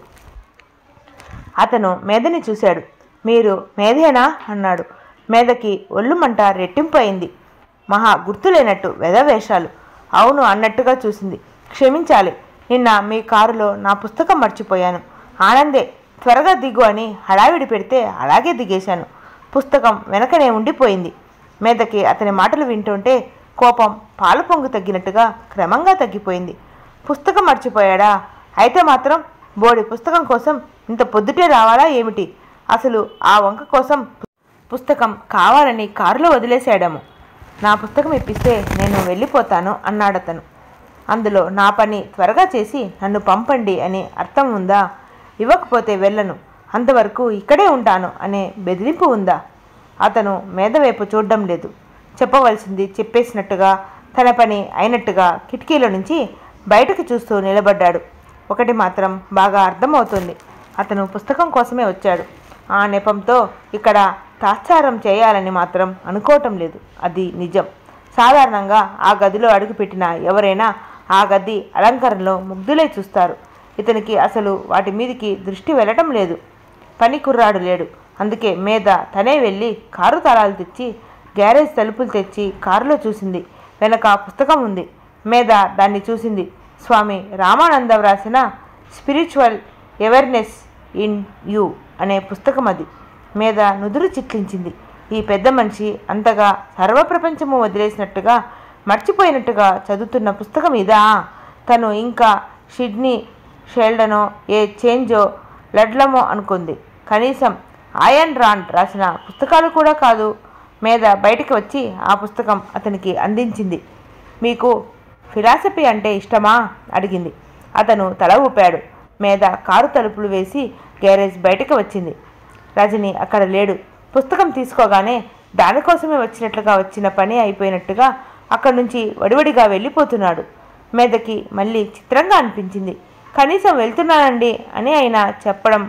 అతను మేధని చూశాడు మీరు మేధేనా అన్నాడు మేధకి ఒళ్ళుమంట రెట్టింపు అయింది మహా గుర్తులేనట్టు వెధవేషాలు అవును అన్నట్టుగా చూసింది క్షమించాలి నిన్న మీ కారులో నా పుస్తకం మర్చిపోయాను ఆనందే త్వరగా దిగు అని హడావిడి పెడితే అలాగే దిగేశాను పుస్తకం వెనకనే ఉండిపోయింది మీదకి అతని మాటలు వింటుంటే కోపం పాలు పొంగు తగ్గినట్టుగా క్రమంగా తగ్గిపోయింది పుస్తకం మర్చిపోయాడా అయితే మాత్రం బోడి పుస్తకం కోసం ఇంత పొద్దుటే రావాలా ఏమిటి అసలు ఆ వంక కోసం పుస్తకం కావాలని కారులో వదిలేశాడము నా పుస్తకం ఇప్పిస్తే నేను వెళ్ళిపోతాను అన్నాడతను అందులో నా పని త్వరగా చేసి నన్ను పంపండి అని అర్థం ఉందా ఇవ్వకపోతే వెళ్ళను అంతవరకు ఇక్కడే ఉంటాను అనే బెదిరింపు ఉందా అతను మేధవైపు చూడడం లేదు చెప్పవలసింది చెప్పేసినట్టుగా తన పని అయినట్టుగా కిటికీల నుంచి బయటకు చూస్తూ నిలబడ్డాడు ఒకటి మాత్రం బాగా అర్థమవుతుంది అతను పుస్తకం కోసమే వచ్చాడు ఆ నెపంతో ఇక్కడ తాత్సారం చేయాలని మాత్రం అనుకోవటం లేదు అది నిజం సాధారణంగా ఆ గదిలో అడుగుపెట్టిన ఎవరైనా ఆ గది అలంకరణలో ముగ్ధులై చూస్తారు ఇతనికి అసలు వాటి మీదికి దృష్టి వెళ్ళటం లేదు పని కుర్రాడు లేడు అందుకే మీద తనే వెళ్ళి కారు తాళాలు తెచ్చి గ్యారేజ్ తలుపులు తెచ్చి కారులో చూసింది వెనక పుస్తకం ఉంది మీద దాన్ని చూసింది స్వామి రామానంద వ్రాసిన స్పిరిచువల్ అవేర్నెస్ ఇన్ యూ అనే పుస్తకం అది మీద నుదురు చిట్లించింది ఈ పెద్ద మనిషి అంతగా సర్వప్రపంచము వదిలేసినట్టుగా మర్చిపోయినట్టుగా చదువుతున్న పుస్తకం ఇదా తను ఇంకా షిడ్నీ షెల్డనో ఏ చేంజో లడ్లమో అనుకుంది కనీసం ఆయన్ రాండ్ రాసిన పుస్తకాలు కూడా కాదు మీద బయటికి వచ్చి ఆ పుస్తకం అతనికి అందించింది మీకు ఫిలాసఫీ అంటే ఇష్టమా అడిగింది అతను తల ఊపాడు మీద కారు తలుపులు వేసి గ్యారేజ్ బయటకు వచ్చింది రజని అక్కడ లేడు పుస్తకం తీసుకోగానే దానికోసమే వచ్చినట్లుగా వచ్చిన పని అయిపోయినట్టుగా అక్కడి నుంచి వడివడిగా వెళ్ళిపోతున్నాడు మీదకి మళ్ళీ చిత్రంగా అనిపించింది కనీసం వెళ్తున్నానండి అని ఆయన చెప్పడం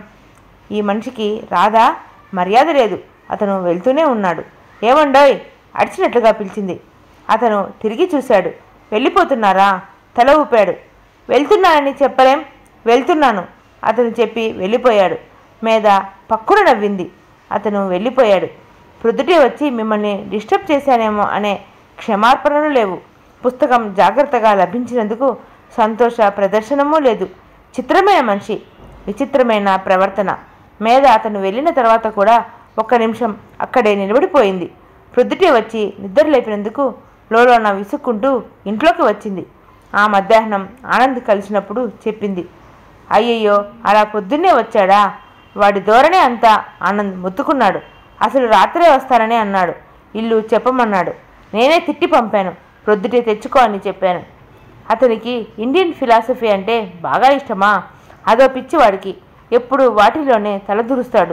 ఈ మనిషికి రాదా మర్యాద లేదు అతను వెళ్తూనే ఉన్నాడు ఏమండోయ్ అడిచినట్లుగా పిలిచింది అతను తిరిగి చూశాడు వెళ్ళిపోతున్నారా తల ఊపాడు వెళ్తున్నానని చెప్పలేం వెళ్తున్నాను అతను చెప్పి వెళ్ళిపోయాడు మీద పక్కున నవ్వింది అతను వెళ్ళిపోయాడు ప్రొద్దుటే వచ్చి మిమ్మల్ని డిస్టర్బ్ చేశానేమో అనే క్షమార్పణలు లేవు పుస్తకం జాగ్రత్తగా లభించినందుకు సంతోష ప్రదర్శనమూ లేదు చిత్రమైన మనిషి విచిత్రమైన ప్రవర్తన మీద అతను వెళ్ళిన తర్వాత కూడా ఒక్క నిమిషం అక్కడే నిలబడిపోయింది ప్రొద్దుటే వచ్చి నిద్ర లేపినందుకు లోలోన విసుక్కుంటూ ఇంట్లోకి వచ్చింది ఆ మధ్యాహ్నం ఆనంద్ కలిసినప్పుడు చెప్పింది అయ్యయ్యో అలా పొద్దున్నే వచ్చాడా వాడి ధోరణే అంతా ఆనంద్ మొత్తుకున్నాడు అసలు రాత్రే వస్తానని అన్నాడు ఇల్లు చెప్పమన్నాడు నేనే తిట్టి పంపాను ప్రొద్దుటే తెచ్చుకో అని చెప్పాను అతనికి ఇండియన్ ఫిలాసఫీ అంటే బాగా ఇష్టమా అదో పిచ్చి వాడికి ఎప్పుడు వాటిలోనే తలదూరుస్తాడు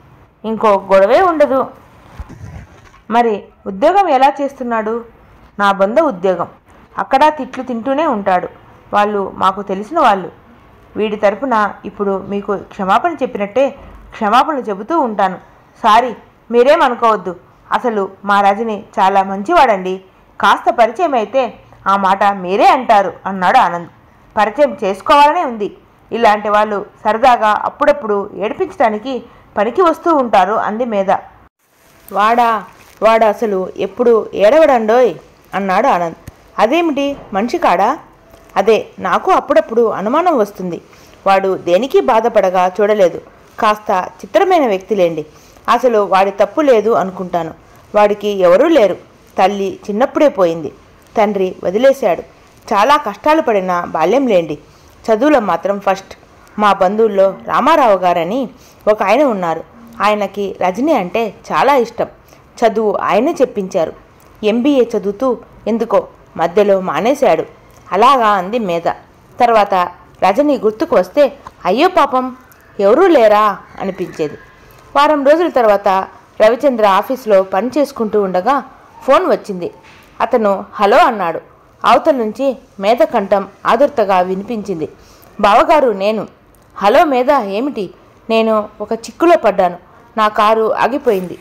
ఇంకో గొడవే ఉండదు మరి ఉద్యోగం ఎలా చేస్తున్నాడు నా బొంద ఉద్యోగం అక్కడ తిట్లు తింటూనే ఉంటాడు వాళ్ళు మాకు తెలిసిన వాళ్ళు వీడి తరపున ఇప్పుడు మీకు క్షమాపణ చెప్పినట్టే క్షమాపణలు చెబుతూ ఉంటాను సారీ మీరేమనుకోవద్దు అసలు మా రజని చాలా మంచివాడండి కాస్త పరిచయం అయితే ఆ మాట మీరే అంటారు అన్నాడు ఆనంద్ పరిచయం చేసుకోవాలనే ఉంది ఇలాంటి వాళ్ళు సరదాగా అప్పుడప్పుడు ఏడిపించడానికి పనికి వస్తూ ఉంటారు అంది మీద వాడా వాడు అసలు ఎప్పుడు ఏడవడండోయ్ అన్నాడు ఆనంద్ అదేమిటి మనిషి కాడా అదే నాకు అప్పుడప్పుడు అనుమానం వస్తుంది వాడు దేనికి బాధపడగా చూడలేదు కాస్త చిత్రమైన వ్యక్తిలేండి అసలు వాడి తప్పు లేదు అనుకుంటాను వాడికి ఎవరూ లేరు తల్లి చిన్నప్పుడే పోయింది తండ్రి వదిలేశాడు చాలా కష్టాలు పడిన బాల్యం లేండి చదువులో మాత్రం ఫస్ట్ మా బంధువుల్లో రామారావు గారని ఒక ఆయన ఉన్నారు ఆయనకి రజనీ అంటే చాలా ఇష్టం చదువు ఆయనే చెప్పించారు ఎంబీఏ చదువుతూ ఎందుకో మధ్యలో మానేశాడు అలాగా అంది మీద తర్వాత రజని గుర్తుకు వస్తే అయ్యో పాపం ఎవరూ లేరా అనిపించేది వారం రోజుల తర్వాత రవిచంద్ర ఆఫీస్లో పని చేసుకుంటూ ఉండగా ఫోన్ వచ్చింది అతను హలో అన్నాడు అవతల నుంచి మేధ కంఠం ఆదుర్తగా వినిపించింది బావగారు నేను హలో మేధ ఏమిటి నేను ఒక చిక్కులో పడ్డాను నా కారు ఆగిపోయింది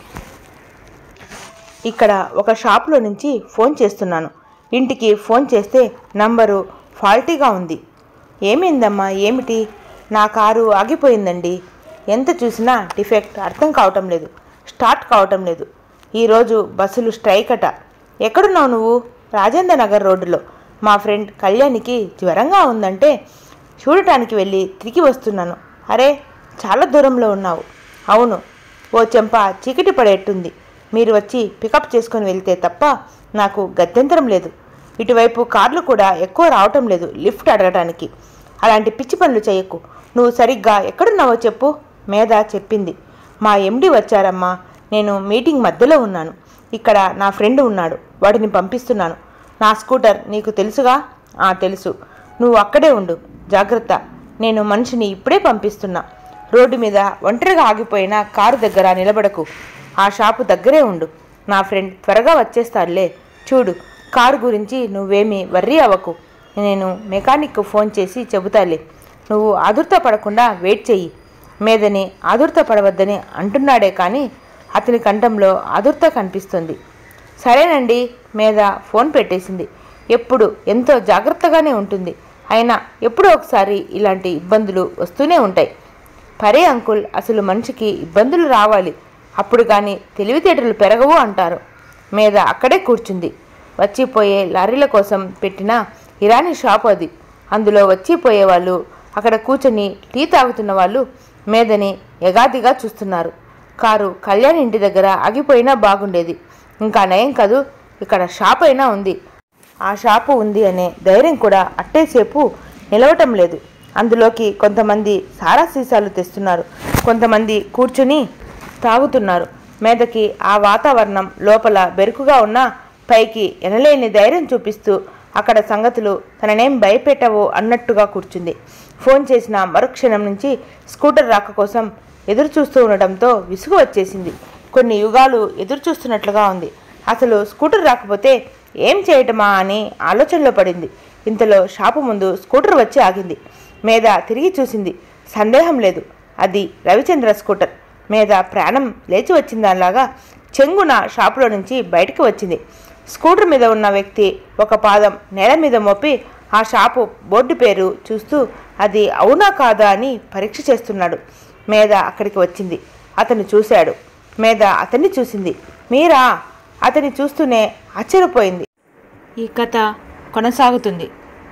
ఇక్కడ ఒక షాప్లో నుంచి ఫోన్ చేస్తున్నాను ఇంటికి ఫోన్ చేస్తే నంబరు ఫాల్టీగా ఉంది ఏమైందమ్మా ఏమిటి నా కారు ఆగిపోయిందండి ఎంత చూసినా డిఫెక్ట్ అర్థం కావటం లేదు స్టార్ట్ కావటం లేదు ఈరోజు బస్సులు స్ట్రైక్ అట ఎక్కడున్నావు నువ్వు రాజేంద్ర నగర్ రోడ్డులో మా ఫ్రెండ్ కళ్యాణికి జ్వరంగా ఉందంటే చూడటానికి వెళ్ళి తిరిగి వస్తున్నాను అరే చాలా దూరంలో ఉన్నావు అవును ఓ చెంప చీకటి పడేట్టుంది మీరు వచ్చి పికప్ చేసుకొని వెళ్తే తప్ప నాకు గత్యంతరం లేదు ఇటువైపు కార్లు కూడా ఎక్కువ రావటం లేదు లిఫ్ట్ అడగటానికి అలాంటి పిచ్చి పనులు చేయకు నువ్వు సరిగ్గా ఎక్కడున్నావో చెప్పు మేధ చెప్పింది మా ఎండి వచ్చారమ్మా నేను మీటింగ్ మధ్యలో ఉన్నాను ఇక్కడ నా ఫ్రెండ్ ఉన్నాడు వాడిని పంపిస్తున్నాను నా స్కూటర్ నీకు తెలుసుగా ఆ తెలుసు నువ్వు అక్కడే ఉండు జాగ్రత్త నేను మనిషిని ఇప్పుడే పంపిస్తున్నా రోడ్డు మీద ఒంటరిగా ఆగిపోయిన కారు దగ్గర నిలబడకు ఆ షాపు దగ్గరే ఉండు నా ఫ్రెండ్ త్వరగా వచ్చేస్తాడులే చూడు కారు గురించి నువ్వేమీ వర్రీ అవ్వకు నేను మెకానిక్కు ఫోన్ చేసి చెబుతాలే నువ్వు ఆదుర్త పడకుండా వెయిట్ చెయ్యి మీదని ఆదుర్త పడవద్దని అంటున్నాడే కానీ అతని కంఠంలో ఆదుర్త కనిపిస్తుంది సరేనండి మీద ఫోన్ పెట్టేసింది ఎప్పుడు ఎంతో జాగ్రత్తగానే ఉంటుంది అయినా ఎప్పుడో ఒకసారి ఇలాంటి ఇబ్బందులు వస్తూనే ఉంటాయి పరే అంకుల్ అసలు మనిషికి ఇబ్బందులు రావాలి అప్పుడు కానీ తెలివితేటలు పెరగవు అంటారు మీద అక్కడే కూర్చుంది వచ్చిపోయే లారీల కోసం పెట్టిన ఇరానీ షాప్ అది అందులో వచ్చిపోయే వాళ్ళు అక్కడ కూర్చొని టీ తాగుతున్న వాళ్ళు మీదని ఎగాదిగా చూస్తున్నారు కారు కళ్యాణ్ ఇంటి దగ్గర ఆగిపోయినా బాగుండేది ఇంకా నయం కదూ ఇక్కడ షాప్ అయినా ఉంది ఆ షాపు ఉంది అనే ధైర్యం కూడా అట్టేసేపు నిలవటం లేదు అందులోకి కొంతమంది సారా సీసాలు తెస్తున్నారు కొంతమంది కూర్చుని తాగుతున్నారు మీదకి ఆ వాతావరణం లోపల బెరుకుగా ఉన్న పైకి ఎనలేని ధైర్యం చూపిస్తూ అక్కడ సంగతులు తననేం భయపెట్టవో అన్నట్టుగా కూర్చుంది ఫోన్ చేసిన మరుక్షణం నుంచి స్కూటర్ రాక కోసం ఎదురు చూస్తూ ఉండడంతో విసుగు వచ్చేసింది కొన్ని యుగాలు ఎదురు చూస్తున్నట్లుగా ఉంది అసలు స్కూటర్ రాకపోతే ఏం చేయటమా అని ఆలోచనలో పడింది ఇంతలో షాపు ముందు స్కూటర్ వచ్చి ఆగింది మీద తిరిగి చూసింది సందేహం లేదు అది రవిచంద్ర స్కూటర్ మీద ప్రాణం లేచి వచ్చిందానిలాగా చెంగున షాపులో నుంచి బయటికి వచ్చింది స్కూటర్ మీద ఉన్న వ్యక్తి ఒక పాదం నేల మీద మోపి ఆ షాపు బోర్డు పేరు చూస్తూ అది అవునా కాదా అని పరీక్ష చేస్తున్నాడు మీద అక్కడికి వచ్చింది అతను చూశాడు మీద అతన్ని చూసింది మీరా అతన్ని చూస్తూనే ఆశ్చర్యపోయింది ఈ కథ కొనసాగుతుంది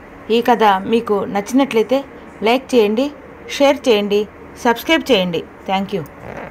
ఈ కథ మీకు నచ్చినట్లయితే లైక్ చేయండి షేర్ చేయండి సబ్స్క్రైబ్ చేయండి థ్యాంక్ యూ